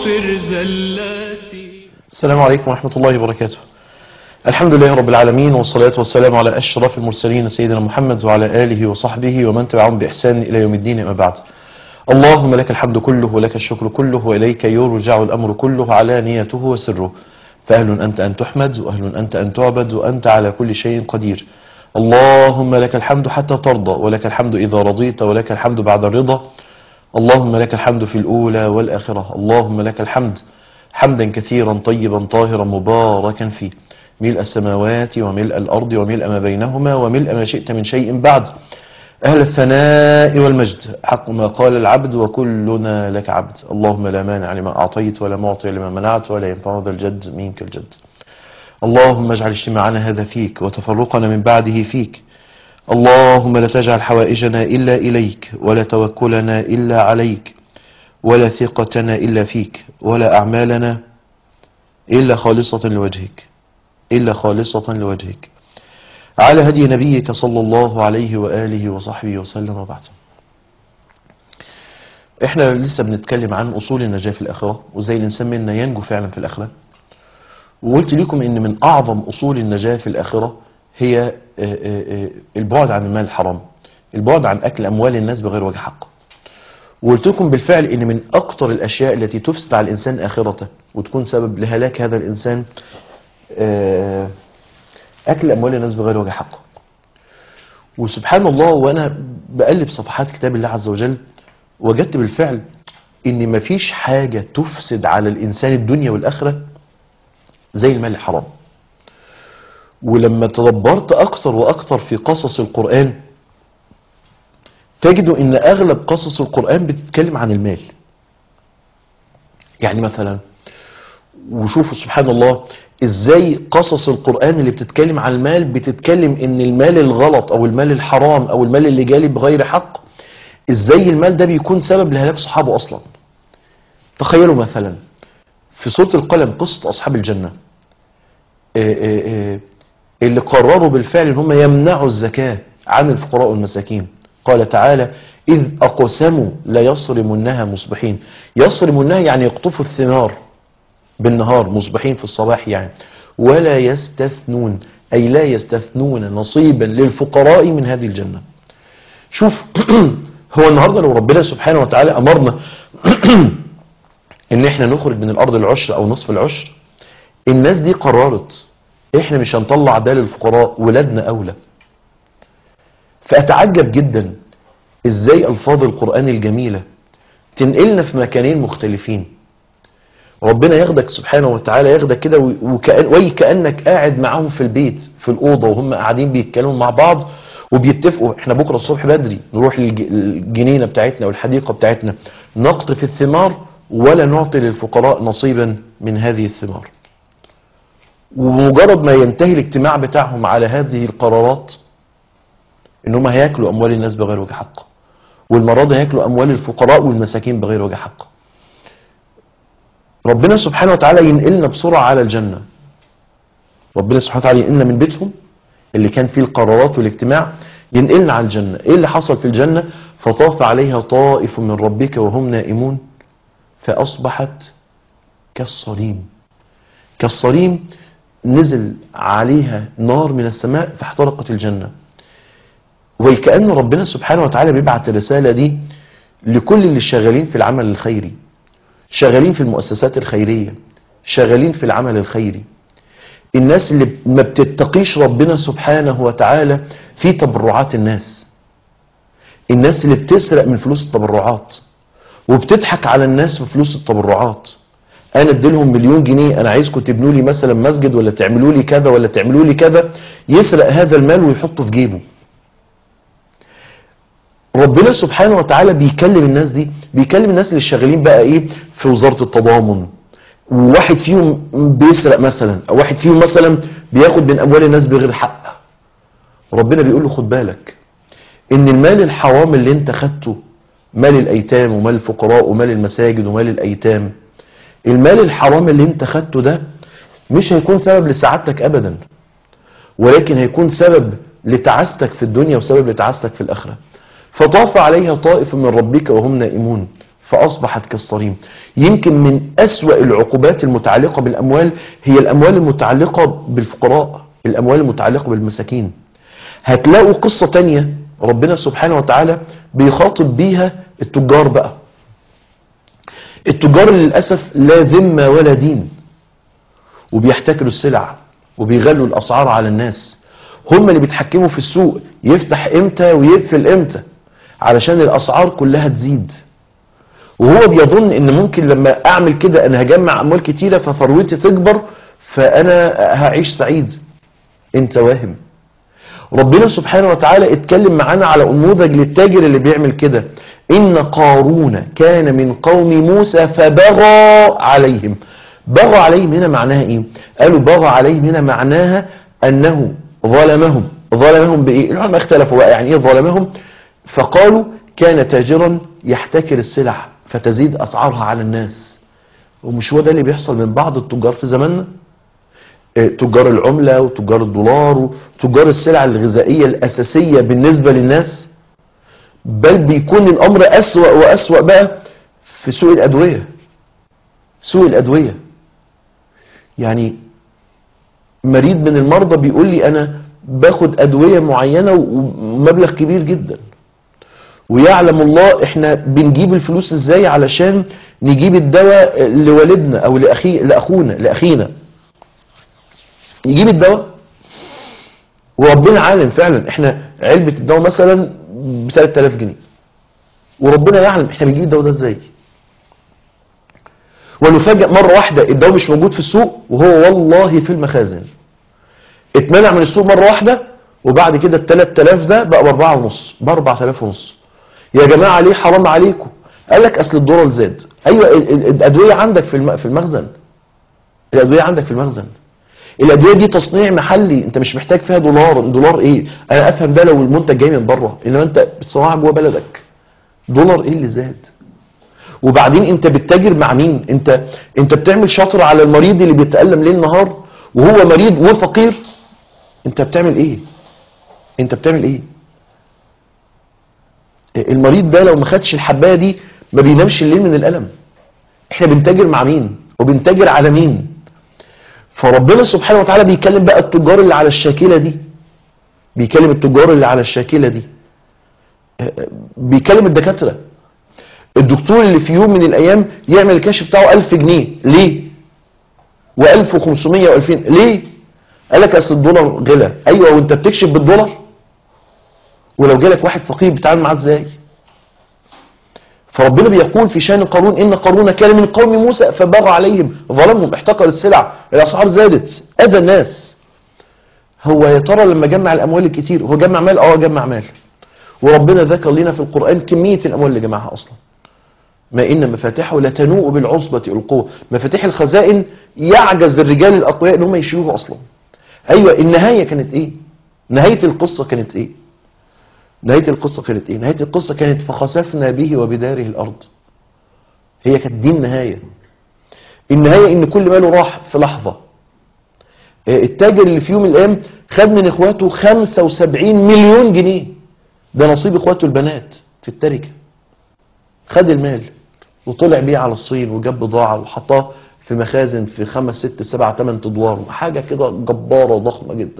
واغفر زلاتي السلام عليكم ورحمة الله وبركاته الحمد لله رب العالمين والصلاة والسلام على أشرف المرسلين سيدنا محمد وعلى آله وصحبه ومن تبعهم بإحسان إلى يوم الدين أما بعد اللهم لك الحمد كله ولك الشكر كله وإليك يرجع الأمر كله علانيته وسره فأهل أنت أن تحمد وأهل أنت أن تعبد وأنت على كل شيء قدير اللهم لك الحمد حتى ترضى ولك الحمد إذا رضيت ولك الحمد بعد الرضا اللهم لك الحمد في الأولى والآخرة اللهم لك الحمد حمدا كثيرا طيبا طاهرا مباركا فيه ملء السماوات وملء الأرض وملء ما بينهما وملء ما شئت من شيء بعد أهل الثناء والمجد حق ما قال العبد وكلنا لك عبد اللهم لا مانع لما أعطيت ولا معطي لما منعت ولا ينفع ذا الجد منك الجد اللهم اجعل اجتماعنا هذا فيك وتفرقنا من بعده فيك اللهم لا تجعل حوائجنا إلا إليك ولا توكلنا إلا عليك ولا ثقتنا إلا فيك ولا أعمالنا إلا خالصة لوجهك إلا خالصة لوجهك على هدي نبيك صلى الله عليه وآله وصحبه وسلم وبعد احنا لسه بنتكلم عن أصول النجاة في الآخرة وزي الإنسان منا ينجو فعلا في الآخرة وقلت لكم ان من اعظم اصول النجاة في الاخرة هي آه، آه، آه، البعد عن المال الحرام البعد عن اكل اموال الناس بغير وجه حق وقلت لكم بالفعل ان من اكتر الاشياء التي تفسد على الانسان اخرته وتكون سبب لهلاك هذا الانسان آه، اكل اموال الناس بغير وجه حق وسبحان الله وانا بقلب صفحات كتاب الله عز وجل وجدت بالفعل ان مفيش حاجة تفسد على الانسان الدنيا والاخرة زي المال الحرام ولما تدبرت اكتر واكتر في قصص القرآن تجدوا ان اغلب قصص القرآن بتتكلم عن المال يعني مثلا وشوفوا سبحان الله ازاي قصص القرآن اللي بتتكلم عن المال بتتكلم ان المال الغلط او المال الحرام او المال اللي جالي بغير حق ازاي المال ده بيكون سبب لهلاك صحابه اصلا تخيلوا مثلا في سورة القلم قصة اصحاب الجنة آه، آه، آه، اللي قرروا بالفعل ان هم يمنعوا الزكاة عن الفقراء والمساكين قال تعالى إذ أقسموا لا يصرمنها مصبحين يصرمنها يعني يقطفوا الثمار بالنهار مصبحين في الصباح يعني ولا يستثنون أي لا يستثنون نصيبا للفقراء من هذه الجنة شوف هو النهاردة لو ربنا سبحانه وتعالى أمرنا ان احنا نخرج من الارض العشر او نصف العشر الناس دي قررت احنا مش هنطلع ده للفقراء ولادنا اولى فاتعجب جدا ازاي الفاظ القرآن الجميلة تنقلنا في مكانين مختلفين ربنا ياخدك سبحانه وتعالى ياخدك كده وكأن وكأنك قاعد معاهم في البيت في الأوضة وهم قاعدين بيتكلموا مع بعض وبيتفقوا احنا بكرة الصبح بدري نروح للج- الجنينة بتاعتنا والحديقة بتاعتنا نقطف الثمار ولا نعطي للفقراء نصيبا من هذه الثمار ومجرد ما ينتهي الاجتماع بتاعهم على هذه القرارات ان هم هياكلوا اموال الناس بغير وجه حق والمرة دي هياكلوا اموال الفقراء والمساكين بغير وجه حق ربنا سبحانه وتعالى ينقلنا بسرعة على الجنة ربنا سبحانه وتعالى ينقلنا من بيتهم اللي كان فيه القرارات والاجتماع ينقلنا على الجنة ايه اللي حصل في الجنة فطاف عليها طائف من ربك وهم نائمون فأصبحت كالصريم كالصريم نزل عليها نار من السماء فاحترقت الجنة وكأن ربنا سبحانه وتعالى بيبعت الرسالة دي لكل اللي شغالين في العمل الخيري شغالين في المؤسسات الخيرية شغالين في العمل الخيري الناس اللي ما بتتقيش ربنا سبحانه وتعالى في تبرعات الناس الناس اللي بتسرق من فلوس التبرعات وبتضحك على الناس في فلوس التبرعات انا اديلهم مليون جنيه انا عايزكم تبنوا لي مثلا مسجد ولا تعملوا لي كذا ولا تعملوا لي كذا يسرق هذا المال ويحطه في جيبه ربنا سبحانه وتعالى بيكلم الناس دي بيكلم الناس اللي شغالين بقى ايه في وزارة التضامن وواحد فيهم بيسرق مثلا او واحد فيهم مثلا بياخد من اموال الناس بغير حق ربنا بيقول له خد بالك ان المال الحرام اللي انت خدته مال الايتام ومال الفقراء ومال المساجد ومال الايتام المال الحرام اللي انت خدته ده مش هيكون سبب لسعادتك ابدا ولكن هيكون سبب لتعاستك في الدنيا وسبب لتعاستك في الاخره فطاف عليها طائف من ربك وهم نائمون فأصبحت كالصريم يمكن من أسوأ العقوبات المتعلقة بالأموال هي الأموال المتعلقة بالفقراء الأموال المتعلقة بالمساكين هتلاقوا قصة تانية ربنا سبحانه وتعالى بيخاطب بيها التجار بقى التجار اللي للأسف لا ذمة ولا دين وبيحتكروا السلع وبيغلوا الأسعار على الناس هم اللي بيتحكموا في السوق يفتح امتى ويقفل امتى علشان الأسعار كلها تزيد وهو بيظن ان ممكن لما اعمل كده انا هجمع اموال كتيرة فثروتي تكبر فانا هعيش سعيد انت واهم ربنا سبحانه وتعالى اتكلم معانا على نموذج للتاجر اللي بيعمل كده ان قارون كان من قوم موسى فبغى عليهم بغى عليهم هنا معناها ايه قالوا بغى عليهم هنا معناها انه ظلمهم ظلمهم بايه العلماء اختلفوا بقى يعني ايه ظلمهم فقالوا كان تاجرا يحتكر السلع فتزيد اسعارها على الناس ومش هو ده اللي بيحصل من بعض التجار في زماننا تجار العملة وتجار الدولار وتجار السلع الغذائية الأساسية بالنسبة للناس بل بيكون الأمر أسوأ وأسوأ بقى في سوق الأدوية سوق الأدوية يعني مريض من المرضى بيقول لي أنا باخد أدوية معينة ومبلغ كبير جدا ويعلم الله احنا بنجيب الفلوس ازاي علشان نجيب الدواء لوالدنا او لأخي لأخونا لأخينا يجيب الدواء وربنا عالم فعلا احنا علبة الدواء مثلا ب 3000 جنيه وربنا يعلم احنا بنجيب الدواء ده ازاي ونفاجئ مرة واحدة الدواء مش موجود في السوق وهو والله في المخازن اتمنع من السوق مرة واحدة وبعد كده ال 3000 ده بقى ب 4 ونص ب 4000 ونص يا جماعة ليه حرام عليكم قال لك اصل الدولار زاد ايوه الادوية عندك في في المخزن الادوية عندك في المخزن الادويه دي تصنيع محلي انت مش محتاج فيها دولار دولار ايه انا افهم ده لو المنتج جاي من بره انما انت بتصنعها جوه بلدك دولار ايه اللي زاد وبعدين انت بتتاجر مع مين انت انت بتعمل شطر على المريض اللي بيتالم ليل نهار وهو مريض وفقير انت بتعمل ايه انت بتعمل ايه المريض ده لو ما خدش الحبايه دي ما بينامش الليل من الالم احنا بنتاجر مع مين وبنتاجر على مين فربنا سبحانه وتعالى بيكلم بقى التجار اللي على الشاكلة دي بيكلم التجار اللي على الشاكلة دي بيكلم الدكاترة الدكتور اللي في يوم من الأيام يعمل الكشف بتاعه 1000 جنيه ليه و1500 و2000 ليه قال لك اصل الدولار غلى ايوه وانت بتكشف بالدولار ولو جالك واحد فقير بتتعامل معاه ازاي فربنا بيقول في شان قارون ان قارون كان من قوم موسى فبغى عليهم ظلمهم احتقر السلع الاسعار زادت اذى الناس هو يا ترى لما جمع الاموال الكتير هو جمع مال اه جمع مال وربنا ذكر لنا في القران كميه الاموال اللي جمعها اصلا ما ان مفاتحه لتنوء بالعصبه القوه مفاتيح الخزائن يعجز الرجال الاقوياء ان هم يشيلوها اصلا ايوه النهايه كانت ايه نهايه القصه كانت ايه نهاية القصة كانت ايه نهاية القصة كانت فخسفنا به وبداره الارض هي كانت دي النهاية النهاية ان كل ماله راح في لحظة التاجر اللي في يوم من الايام خد من اخواته 75 مليون جنيه ده نصيب اخواته البنات في التركة خد المال وطلع بيه على الصين وجاب بضاعة وحطاه في مخازن في خمس ست سبع ثمان ادوار حاجة كده جبارة ضخمة جدا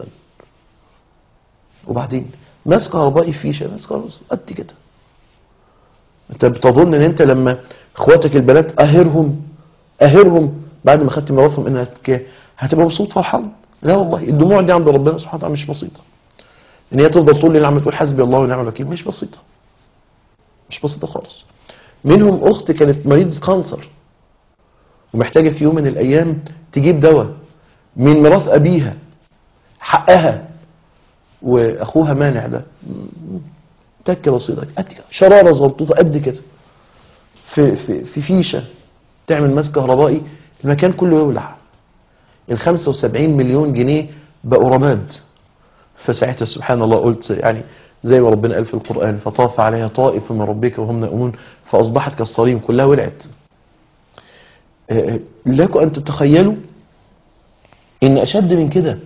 وبعدين ماس كهربائي فيشه ماس كهربائي قد كده انت بتظن ان انت لما اخواتك البنات قاهرهم قاهرهم بعد ما خدت ميراثهم انك هتبقى مبسوط فرحان لا والله الدموع دي عند ربنا سبحانه وتعالى مش بسيطه ان هي تفضل طول الليل عم تقول حسبي الله ونعم الوكيل مش بسيطه مش بسيطه خالص منهم اخت كانت مريضه كانسر ومحتاجه في يوم من الايام تجيب دواء من ميراث ابيها حقها واخوها مانع ده تكه بسيطه قد كده شراره زلطوطه قد كده في في في فيشه تعمل ماس كهربائي المكان كله يولع ال 75 مليون جنيه بقوا رماد فساعتها سبحان الله قلت يعني زي ما ربنا قال في القرآن فطاف عليها طائف من ربك وهم نائمون فأصبحت كالصريم كلها ولعت لكم أن تتخيلوا إن أشد من كده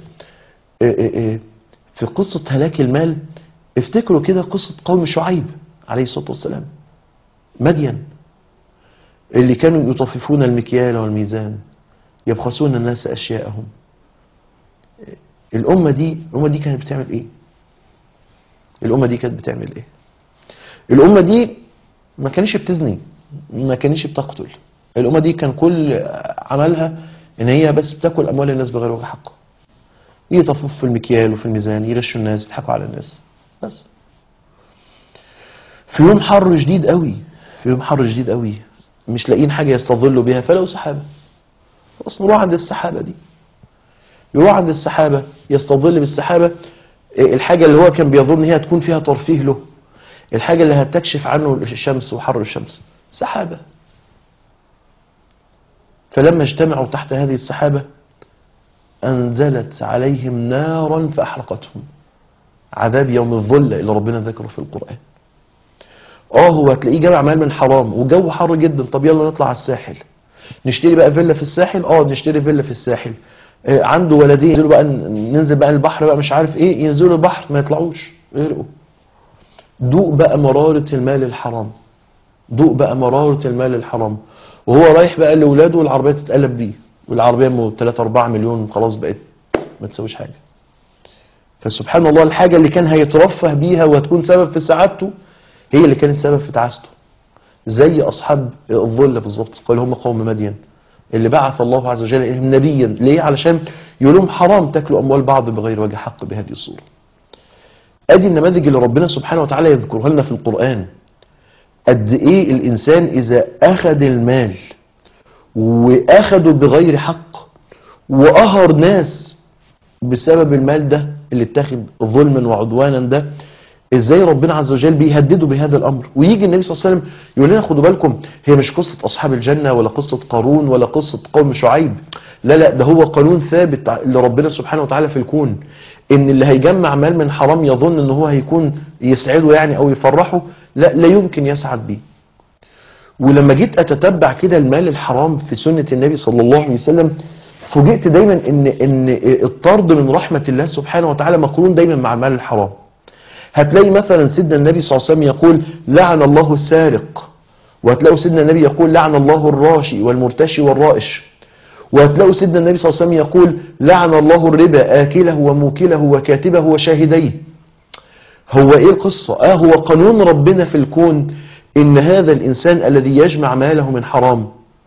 في قصة هلاك المال افتكروا كده قصة قوم شعيب عليه الصلاة والسلام مدين اللي كانوا يطففون المكيال والميزان يبخسون الناس أشياءهم الأمة دي الأمة دي كانت بتعمل إيه الأمة دي كانت بتعمل إيه الأمة دي ما كانش بتزني ما كانش بتقتل الأمة دي كان كل عملها إن هي بس بتاكل أموال الناس بغير وجه حق يطفف في المكيال وفي الميزان يغشوا الناس يضحكوا على الناس بس في يوم حر شديد قوي في يوم حر شديد قوي مش لاقيين حاجة يستظلوا بها فلو سحابة خلاص نروح عند السحابة دي يروح عند السحابة يستظل بالسحابة إيه الحاجة اللي هو كان بيظن هي تكون فيها ترفيه له الحاجة اللي هتكشف عنه الشمس وحر الشمس سحابة فلما اجتمعوا تحت هذه السحابة أنزلت عليهم نارا فأحرقتهم عذاب يوم الظلة اللي ربنا ذكره في القرآن اه هو هتلاقيه جمع مال من حرام وجو حر جدا طب يلا نطلع على الساحل نشتري بقى فيلا في الساحل اه نشتري فيلا في الساحل آه عنده ولدين ينزلوا بقى ننزل بقى البحر بقى مش عارف ايه ينزلوا البحر ما يطلعوش يغرقوا دوق بقى مرارة المال الحرام دوق بقى مرارة المال الحرام وهو رايح بقى لاولاده والعربيه تتقلب بيه والعربيه 3 4 مليون خلاص بقت ما تسويش حاجه فسبحان الله الحاجه اللي كان هيترفه بيها وهتكون سبب في سعادته هي اللي كانت سبب في تعاسته زي اصحاب الظل بالظبط قال هم قوم مدين اللي بعث الله عز وجل اليهم نبيا ليه علشان يقول لهم حرام تاكلوا اموال بعض بغير وجه حق بهذه الصوره ادي النماذج اللي ربنا سبحانه وتعالى يذكرها لنا في القران قد ايه الانسان اذا اخذ المال واخده بغير حق وقهر ناس بسبب المال ده اللي اتاخد ظلما وعدوانا ده ازاي ربنا عز وجل بيهدده بهذا الامر ويجي النبي صلى الله عليه وسلم يقول لنا خدوا بالكم هي مش قصه اصحاب الجنه ولا قصه قارون ولا قصه قوم شعيب لا لا ده هو قانون ثابت لربنا سبحانه وتعالى في الكون ان اللي هيجمع مال من حرام يظن ان هو هيكون يسعده يعني او يفرحه لا لا يمكن يسعد بيه ولما جيت اتتبع كده المال الحرام في سنه النبي صلى الله عليه وسلم فوجئت دايما ان ان الطرد من رحمه الله سبحانه وتعالى مقرون دايما مع المال الحرام هتلاقي مثلا سيدنا النبي صلى الله عليه وسلم يقول لعن الله السارق وهتلاقوا سيدنا النبي يقول لعن الله الراشي والمرتشي والرائش وهتلاقوا سيدنا النبي صلى الله عليه وسلم يقول لعن الله الربا آكله وموكله وكاتبه وشاهديه هو ايه القصة اه هو قانون ربنا في الكون ان هذا الانسان الذي يجمع ماله من حرام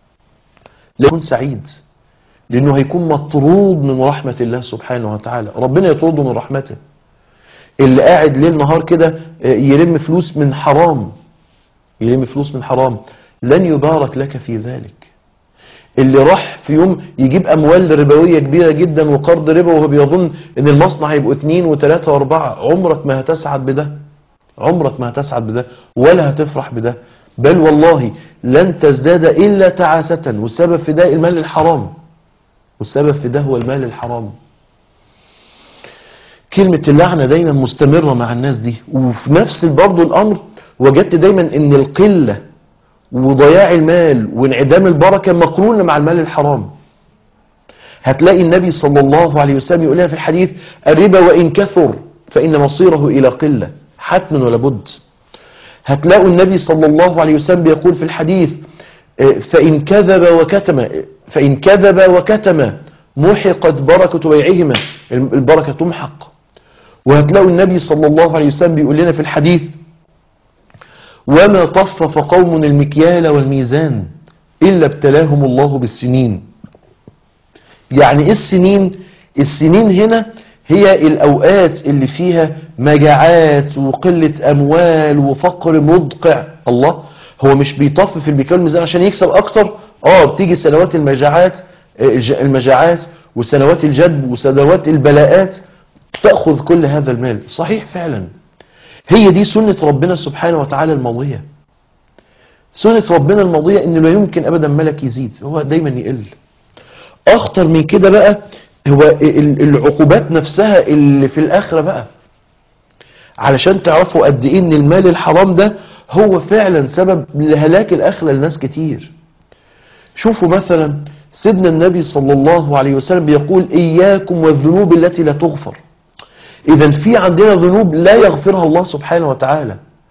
لا يكون سعيد لانه هيكون مطرود من رحمة الله سبحانه وتعالى ربنا يطرده من رحمته اللي قاعد ليل نهار كده يلم فلوس من حرام يلم فلوس من حرام لن يبارك لك في ذلك اللي راح في يوم يجيب اموال ربويه كبيره جدا وقرض ربا وهو بيظن ان المصنع هيبقوا اثنين وثلاثه واربعه عمرك ما هتسعد بده عمرك ما هتسعد بده ولا هتفرح بده بل والله لن تزداد الا تعاسه والسبب في ده المال الحرام والسبب في ده هو المال الحرام كلمة اللعنة دايما مستمرة مع الناس دي وفي نفس برضه الأمر وجدت دايما ان القلة وضياع المال وانعدام البركة مقرونة مع المال الحرام هتلاقي النبي صلى الله عليه وسلم يقول لها في الحديث الربا وإن كثر فإن مصيره إلى قلة حتما ولا بد هتلاقوا النبي صلى الله عليه وسلم بيقول في الحديث فإن كذب وكتم فإن كذب وكتم محقت بركة بيعهما البركة تمحق وهتلاقوا النبي صلى الله عليه وسلم بيقول لنا في الحديث وما طفف قوم المكيال والميزان إلا ابتلاهم الله بالسنين يعني إيه السنين السنين هنا هي الأوقات اللي فيها مجاعات وقلة أموال وفقر مدقع الله هو مش بيطفف المكيال والميزان عشان يكسب أكتر اه بتيجي سنوات المجاعات المجاعات وسنوات الجدب وسنوات البلاءات تأخذ كل هذا المال صحيح فعلا هي دي سنة ربنا سبحانه وتعالى الماضية سنة ربنا الماضية ان لا يمكن ابدا ملك يزيد هو دايما يقل اخطر من كده بقى هو العقوبات نفسها اللي في الاخرة بقى علشان تعرفوا قد ايه ان المال الحرام ده هو فعلا سبب لهلاك الاخرة لناس كتير شوفوا مثلا سيدنا النبي صلى الله عليه وسلم بيقول اياكم والذنوب التي لا تغفر اذا في عندنا ذنوب لا يغفرها الله سبحانه وتعالى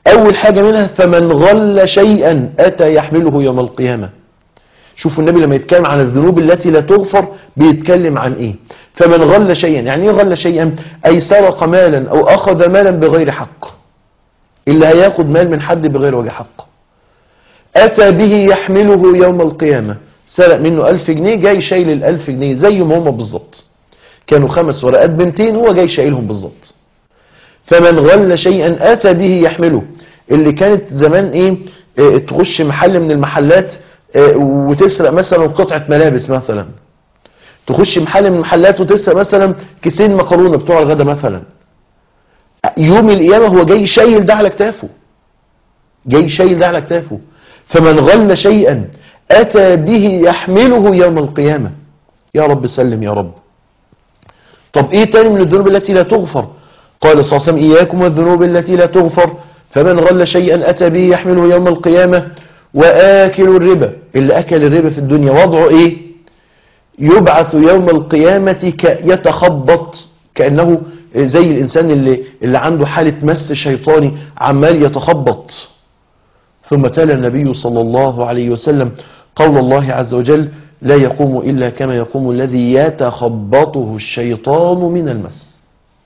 أول حاجة منها فمن غل شيئا أتى يحمله يوم القيامة شوفوا النبي لما يتكلم عن الذنوب التي لا تغفر بيتكلم عن ايه فمن غل شيئا يعني ايه غل شيئا اي سرق مالا او اخذ مالا بغير حق اللي هياخد مال من حد بغير وجه حق اتى به يحمله يوم القيامة سرق منه ألف جنيه جاي شايل الألف جنيه زي ما هم بالظبط كانوا خمس ورقات بنتين هو جاي شايلهم بالظبط فمن غل شيئا اتى به يحمله اللي كانت زمان ايه اه تخش محل من المحلات اه وتسرق مثلا قطعة ملابس مثلا تخش محل من المحلات وتسرق مثلا كيسين مكرونة بتوع الغدا مثلا يوم القيامة هو جاي شايل ده على كتافه جاي شايل ده على كتافه فمن غل شيئا اتى به يحمله يوم القيامة يا رب سلم يا رب طب ايه تاني من الذنوب التي لا تغفر قال صلى الله عليه وسلم إياكم والذنوب التي لا تغفر فمن غل شيئا أتى به يحمله يوم القيامة وآكل الربا اللي أكل الربا في الدنيا وضعه إيه يبعث يوم القيامة يتخبط كأنه زي الإنسان اللي, اللي عنده حالة مس شيطاني عمال يتخبط ثم تلا النبي صلى الله عليه وسلم قول الله عز وجل لا يقوم إلا كما يقوم الذي يتخبطه الشيطان من المس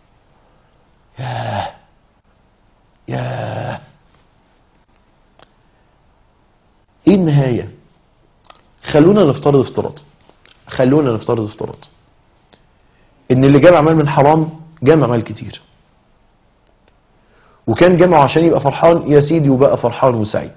ياه ياه ايه النهاية خلونا نفترض افتراض خلونا نفترض افتراض ان اللي جمع مال من حرام جمع مال كتير وكان جمعه عشان يبقى فرحان يا سيدي وبقى فرحان وسعيد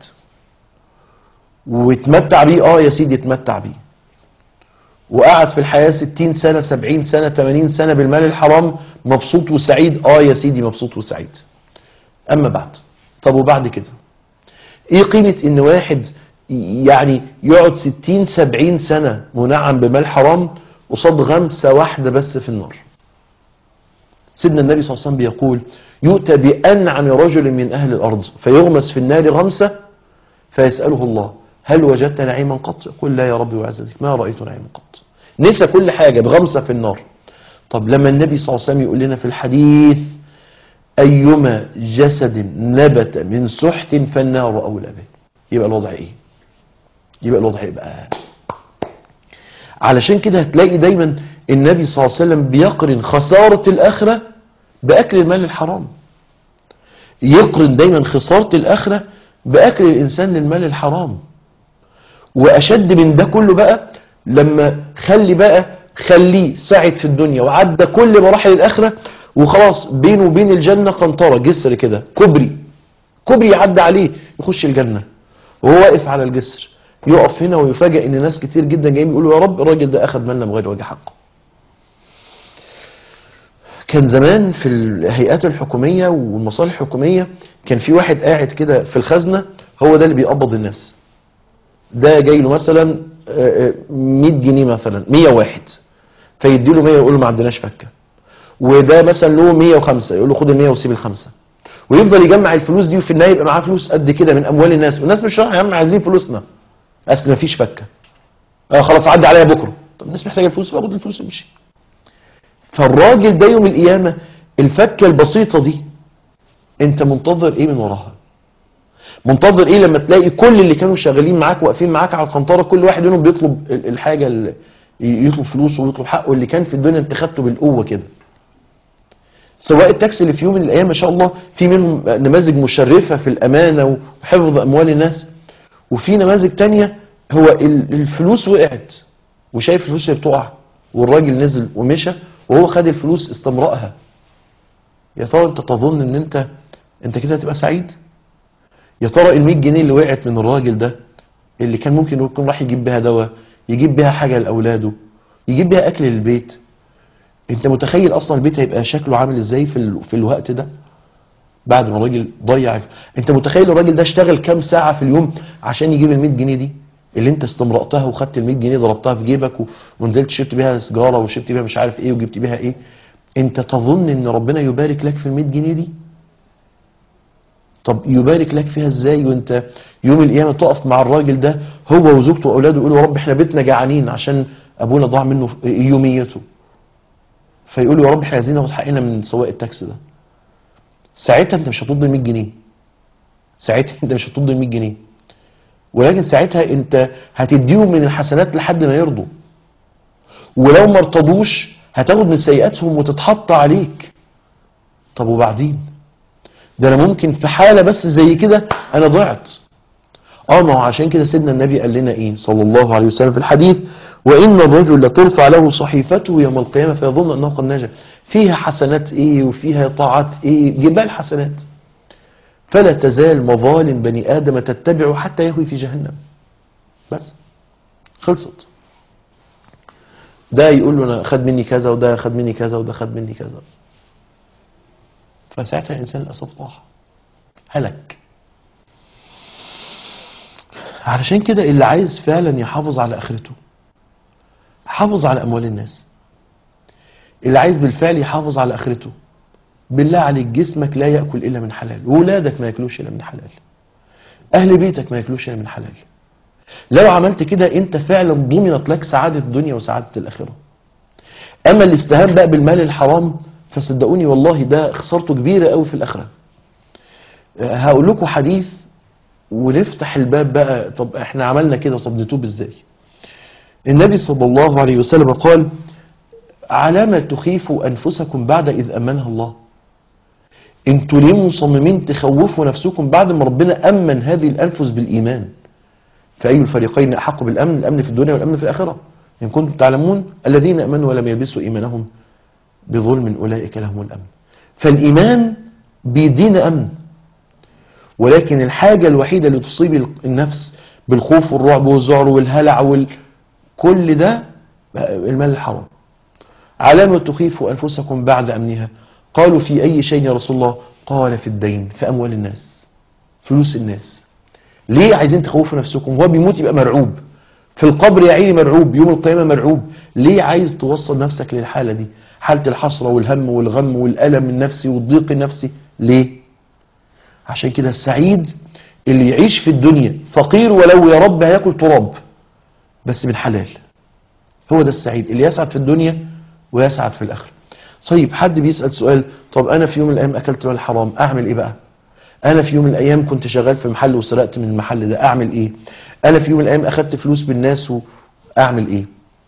واتمتع بيه اه يا سيدي اتمتع بيه وقعد في الحياة 60 سنة 70 سنة 80 سنة بالمال الحرام مبسوط وسعيد اه يا سيدي مبسوط وسعيد اما بعد طب وبعد كده ايه قيمة ان واحد يعني يقعد 60 70 سنة منعم بمال حرام قصاد غمسة واحدة بس في النار سيدنا النبي صلى الله عليه وسلم بيقول يؤتى بأنعم رجل من أهل الأرض فيغمس في النار غمسة فيسأله الله هل وجدت نعيما قط يقول لا يا ربي وعزتك ما رأيت نعيما قط نسى كل حاجة بغمسة في النار طب لما النبي صلى الله عليه وسلم يقول لنا في الحديث أيما جسد نبت من سحت فالنار أولى به يبقى الوضع إيه يبقى الوضع يبقى علشان كده هتلاقي دايما النبي صلى الله عليه وسلم بيقرن خسارة الآخرة بأكل المال الحرام يقرن دايما خسارة الآخرة بأكل الإنسان للمال الحرام وأشد من ده كله بقى لما خلي بقى خليه سعد في الدنيا وعدى كل مراحل الآخرة وخلاص بينه وبين الجنة قنطرة جسر كده كبري كبري يعدى عليه يخش الجنة وهو واقف على الجسر يقف هنا ويفاجئ ان ناس كتير جدا جايين يقولوا يا رب الراجل ده اخذ مالنا بغير وجه حقه كان زمان في الهيئات الحكومية والمصالح الحكومية كان في واحد قاعد كده في الخزنة هو ده اللي بيقبض الناس ده جاي له مثلا 100 جنيه مثلا 101 فيدي له 100 يقول له ما عندناش فكه وده مثلا له 105 يقول له خد ال 100 وسيب الخمسه ويفضل يجمع الفلوس دي وفي النهايه يبقى معاه فلوس قد كده من اموال الناس والناس مش رايحه يا عم عايزين فلوسنا اصل ما فيش فكه اه خلاص عدى عليا بكره طب الناس محتاجه الفلوس باخد الفلوس وامشي فالراجل ده يوم القيامه الفكه البسيطه دي انت منتظر ايه من وراها منتظر ايه لما تلاقي كل اللي كانوا شغالين معاك واقفين معاك على القنطره كل واحد منهم بيطلب الحاجه اللي يطلب فلوسه ويطلب حقه اللي كان في الدنيا انت خدته بالقوه كده سواء التاكسي اللي في يوم من الايام ما شاء الله في منهم نماذج مشرفه في الامانه وحفظ اموال الناس وفي نماذج تانية هو الفلوس وقعت وشايف الفلوس اللي بتقع والراجل نزل ومشى وهو خد الفلوس استمرأها يا ترى انت تظن ان انت انت كده هتبقى سعيد يا ترى ال 100 جنيه اللي وقعت من الراجل ده اللي كان ممكن يكون راح يجيب بيها دواء يجيب بيها حاجه لاولاده يجيب بيها اكل للبيت انت متخيل اصلا البيت هيبقى شكله عامل ازاي في ال... في الوقت ده بعد ما الراجل ضيع انت متخيل الراجل ده اشتغل كام ساعه في اليوم عشان يجيب ال 100 جنيه دي اللي انت استمرأتها وخدت ال 100 جنيه ضربتها في جيبك و... ونزلت شربت بيها سيجاره وشربت بيها مش عارف ايه وجبت بيها ايه انت تظن ان ربنا يبارك لك في ال 100 جنيه دي طب يبارك لك فيها ازاي وانت يوم القيامه تقف مع الراجل ده هو وزوجته واولاده يقولوا يا رب احنا بيتنا جعانين عشان ابونا ضاع منه يوميته فيقولوا يا رب احنا عايزين ناخد حقنا من سواق التاكسي ده ساعتها انت مش هتطلب 100 جنيه ساعتها انت مش هتطلب 100 جنيه ولكن ساعتها انت هتديهم من الحسنات لحد ما يرضوا ولو ما ارتضوش هتاخد من سيئاتهم وتتحط عليك طب وبعدين ده انا ممكن في حالة بس زي كده انا ضعت اه ما هو عشان كده سيدنا النبي قال لنا ايه صلى الله عليه وسلم في الحديث وان الرجل لترفع له صحيفته يوم القيامة فيظن انه قد نجا فيها حسنات ايه وفيها طاعات ايه جبال حسنات فلا تزال مظالم بني ادم تتبعه حتى يهوي في جهنم بس خلصت ده يقول له انا خد مني كذا وده خد مني كذا وده خد مني كذا فساعتها الانسان للاسف طاح هلك علشان كده اللي عايز فعلا يحافظ على اخرته حافظ على اموال الناس اللي عايز بالفعل يحافظ على اخرته بالله عليك جسمك لا ياكل الا من حلال وولادك ما ياكلوش الا من حلال اهل بيتك ما ياكلوش الا من حلال لو عملت كده انت فعلا ضمنت لك سعاده الدنيا وسعاده الاخره اما الاستهان بقى بالمال الحرام فصدقوني والله ده خسارته كبيره قوي في الاخره هقول لكم حديث ونفتح الباب بقى طب احنا عملنا كده طب نتوب ازاي النبي صلى الله عليه وسلم قال على ما تخيفوا انفسكم بعد اذ امنها الله انتوا ليه مصممين تخوفوا نفسكم بعد ما ربنا امن هذه الانفس بالايمان فاي الفريقين احق بالامن الامن في الدنيا والامن في الاخره ان كنتم تعلمون الذين امنوا ولم يلبسوا ايمانهم بظلم اولئك لهم الامن فالايمان بيدينا امن ولكن الحاجة الوحيدة اللي تصيب النفس بالخوف والرعب والذعر والهلع وال... كل ده المال الحرام علامة تخيف أنفسكم بعد أمنها قالوا في أي شيء يا رسول الله قال في الدين في أموال الناس فلوس الناس ليه عايزين تخوفوا نفسكم هو بيموت يبقى مرعوب في القبر يا عيني مرعوب يوم القيامة مرعوب ليه عايز توصل نفسك للحالة دي حالة الحسرة والهم والغم والألم النفسي والضيق النفسي ليه عشان كده السعيد اللي يعيش في الدنيا فقير ولو يا رب هياكل تراب بس من حلال هو ده السعيد اللي يسعد في الدنيا ويسعد في الاخره طيب حد بيسال سؤال طب انا في يوم من الايام اكلت مال حرام اعمل ايه بقى انا في يوم من الايام كنت شغال في محل وسرقت من المحل ده اعمل ايه انا في يوم من الايام اخدت فلوس من الناس واعمل ايه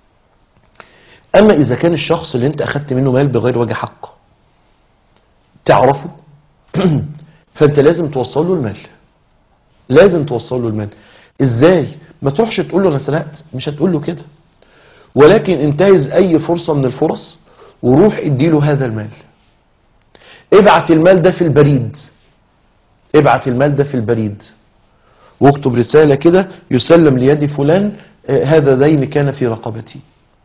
اما اذا كان الشخص اللي انت اخدت منه مال بغير وجه حق تعرفه فانت لازم توصل له المال لازم توصل له المال ازاي ما تروحش تقول له انا سرقت مش هتقول له كده ولكن انتهز اي فرصة من الفرص وروح اديله هذا المال ابعت المال ده في البريد ابعت المال ده في البريد واكتب رسالة كده يسلم ليد فلان آه، هذا دين كان في رقبتي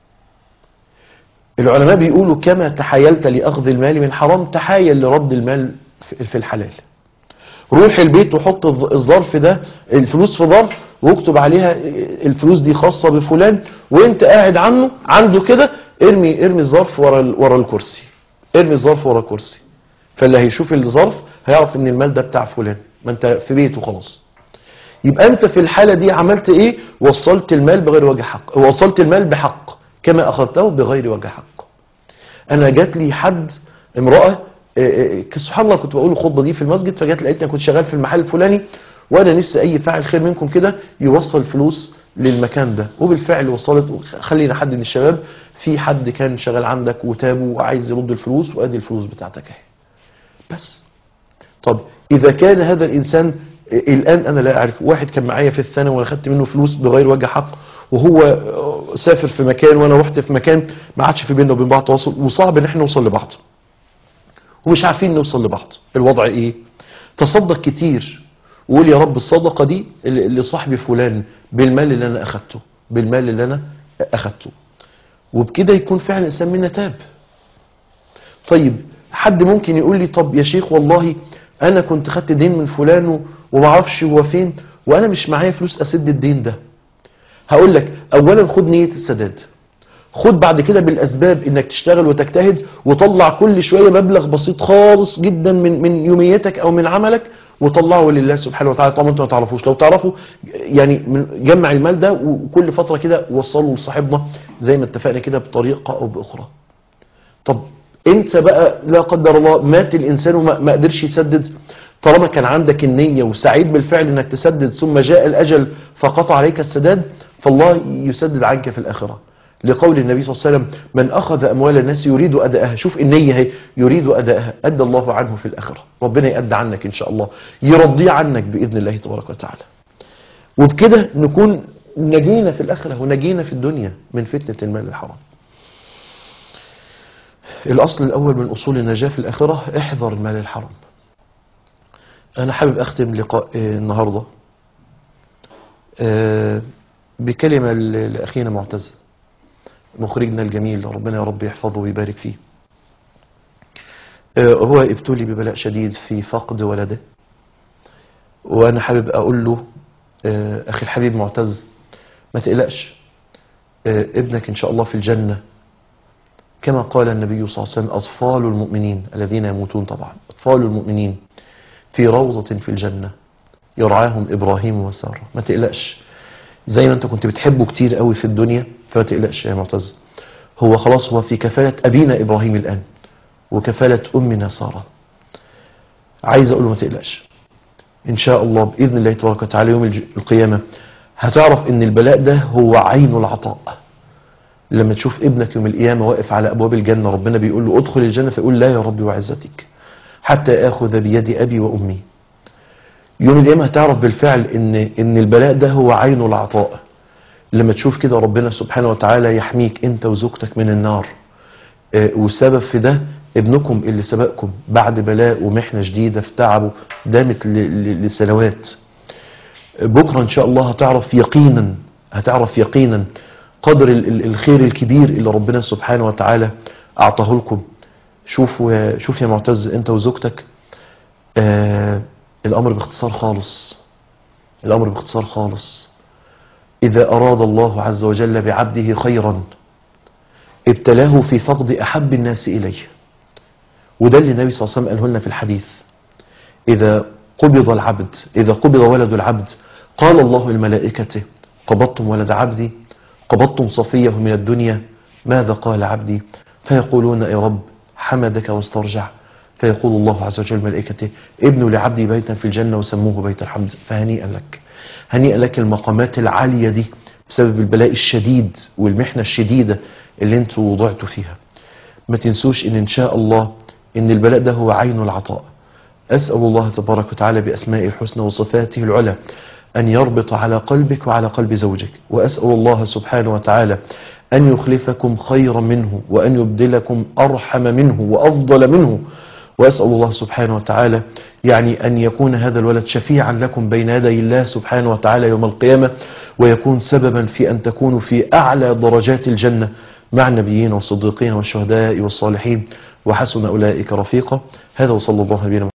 العلماء بيقولوا كما تحايلت لأخذ المال من حرام تحايل لرد المال في- في الحلال روح البيت وحط الظ- الظرف ده الفلوس في ظرف واكتب عليها الفلوس دي خاصة بفلان وانت قاعد عنه عنده كده ارمي ارمي الظرف ورا ال- ورا الكرسي ارمي الظرف ورا الكرسي فاللي هيشوف الظرف هيعرف ان المال ده بتاع فلان ما انت في بيته خلاص يبقى انت في الحالة دي عملت ايه وصلت المال بغير وجه حق وصلت المال بحق كما اخذته بغير وجه حق انا جات لي حد امرأة آه، آه، سبحان الله كنت بقول الخطبة دي في المسجد فجات لقيتني كنت شغال في المحل الفلاني وانا نفسي اي فاعل خير منكم كده يوصل فلوس للمكان ده وبالفعل وصلت خلينا حد من الشباب في حد كان شغال عندك وتابه وعايز يرد الفلوس وادي الفلوس بتاعتك اهي بس طب اذا كان هذا الانسان الان انا لا اعرف واحد كان معايا في الثانوي وانا خدت منه فلوس بغير وجه حق وهو سافر في مكان وانا رحت في مكان ما عادش في بيننا وبين بعض تواصل وصعب ان احنا نوصل لبعض ومش عارفين نوصل لبعض الوضع ايه تصدق كتير وقول يا رب الصدقه دي لصاحبي فلان بالمال اللي انا اخدته بالمال اللي انا اخدته وبكده يكون فعلا الانسان منا تاب طيب حد ممكن يقول لي طب يا شيخ والله انا كنت خدت دين من فلان و- وما اعرفش هو فين وانا مش معايا فلوس اسد الدين ده هقول لك اولا خد نية السداد خد بعد كده بالاسباب انك تشتغل وتجتهد وطلع كل شوية مبلغ بسيط خالص جدا من من يوميتك او من عملك وطلعه لله سبحانه وتعالى طبعا انتوا ما تعرفوش لو تعرفوا يعني من- جمع المال ده وكل فترة كده وصله لصاحبنا زي ما اتفقنا كده بطريقة او باخرى طب انت بقى لا قدر الله مات الانسان وما ما قدرش يسدد طالما كان عندك النية وسعيد بالفعل انك تسدد ثم جاء الاجل فقطع عليك السداد فالله يسدد عنك في الاخرة لقول النبي صلى الله عليه وسلم من اخذ اموال الناس يريد ادائها شوف النية هي يريد ادائها ادى الله عنه في الاخرة ربنا يأدى عنك ان شاء الله يرضي عنك باذن الله تبارك وتعالى وبكده نكون نجينا في الاخرة ونجينا في الدنيا من فتنة المال الحرام الاصل الاول من اصول النجاة في الاخرة احذر المال الحرام أنا حابب أختم لقاء آه، النهاردة آه، بكلمة ل- لأخينا معتز مخرجنا الجميل ربنا يا رب يحفظه ويبارك فيه آه، هو ابتلي ببلاء شديد في فقد ولده وأنا حابب أقول له آه، أخي الحبيب معتز ما تقلقش آه، ابنك إن شاء الله في الجنة كما قال النبي صلى الله عليه وسلم أطفال المؤمنين الذين يموتون طبعا أطفال المؤمنين في روضة في الجنة يرعاهم إبراهيم وسارة ما تقلقش زي ما أنت كنت بتحبه كتير قوي في الدنيا فما تقلقش يا معتز هو خلاص هو في كفالة أبينا إبراهيم الآن وكفالة أمنا سارة عايز أقول له ما تقلقش إن شاء الله بإذن الله تبارك وتعالى يوم الج- القيامة هتعرف إن البلاء ده هو عين العطاء لما تشوف ابنك يوم القيامة واقف على أبواب الجنة ربنا بيقول له ادخل الجنة فيقول لا يا ربي وعزتك حتى آخذ بيد أبي وأمي يوم القيامة هتعرف بالفعل إن, إن البلاء ده هو عين العطاء لما تشوف كده ربنا سبحانه وتعالى يحميك أنت وزوجتك من النار آه، والسبب في ده ابنكم اللي سبقكم بعد بلاء ومحنة جديدة في تعبه دامت ل- ل- لسنوات بكرة إن شاء الله هتعرف يقينا هتعرف يقينا قدر ال- ال- الخير الكبير اللي ربنا سبحانه وتعالى أعطاه لكم شوفوا يا شوف يا معتز أنت وزوجتك آه الأمر باختصار خالص الأمر باختصار خالص إذا أراد الله عز وجل بعبده خيرا ابتلاه في فقد أحب الناس إليه وده اللي النبي صلى الله عليه وسلم قاله لنا في الحديث إذا قبض العبد إذا قبض ولد العبد قال الله للملائكة قبضتم ولد عبدي قبضتم صفيه من الدنيا ماذا قال عبدي فيقولون يا رب حمدك واسترجع فيقول الله عز وجل ملائكته ابنوا لعبدي بيتا في الجنة وسموه بيت الحمد فهنيئا لك هنيئا لك المقامات العالية دي بسبب البلاء الشديد والمحنة الشديدة اللي انتوا وضعتوا فيها ما تنسوش ان ان شاء الله ان البلاء ده هو عين العطاء أسأل الله تبارك وتعالى بأسمائه الحسنى وصفاته العلى أن يربط على قلبك وعلى قلب زوجك وأسأل الله سبحانه وتعالى أن يخلفكم خيرا منه وأن يبدلكم أرحم منه وأفضل منه وأسأل الله سبحانه وتعالى يعني أن يكون هذا الولد شفيعا لكم بين يدي الله سبحانه وتعالى يوم القيامة ويكون سببا في أن تكونوا في أعلى درجات الجنة مع النبيين والصديقين والشهداء والصالحين وحسن أولئك رفيقا هذا وصلى الله على نبينا